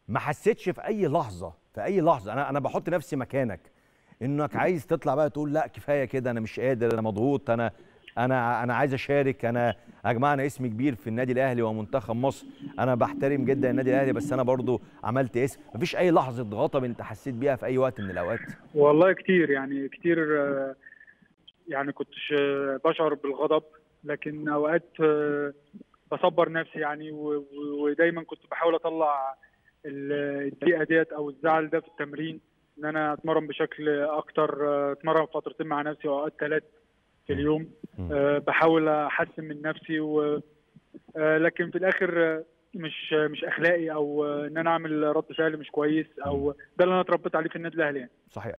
ما حسيتش في اي لحظه في اي لحظه انا انا بحط نفسي مكانك انك عايز تطلع بقى تقول لا كفايه كده انا مش قادر انا مضغوط انا انا انا عايز اشارك انا يا جماعه انا اسمي كبير في النادي الاهلي ومنتخب مصر انا بحترم جدا النادي الاهلي بس انا برضو عملت اسم مفيش اي لحظه غضب انت حسيت بيها في اي وقت من الاوقات والله كتير يعني كتير آه، يعني كنتش آه، بشعر بالغضب لكن اوقات آه، بصبر نفسي يعني و- و- ودايما كنت بحاول اطلع ال- الضيقه ديت او الزعل ده في التمرين ان انا اتمرن بشكل اكتر آه، اتمرن فترتين مع نفسي واوقات ثلاث في اليوم مم. آه، بحاول احسن من نفسي و آه، لكن في الاخر آه، مش مش اخلاقي او آه، ان انا اعمل رد فعل مش كويس او ده اللي انا اتربيت عليه في النادي الاهلي يعني. صحيح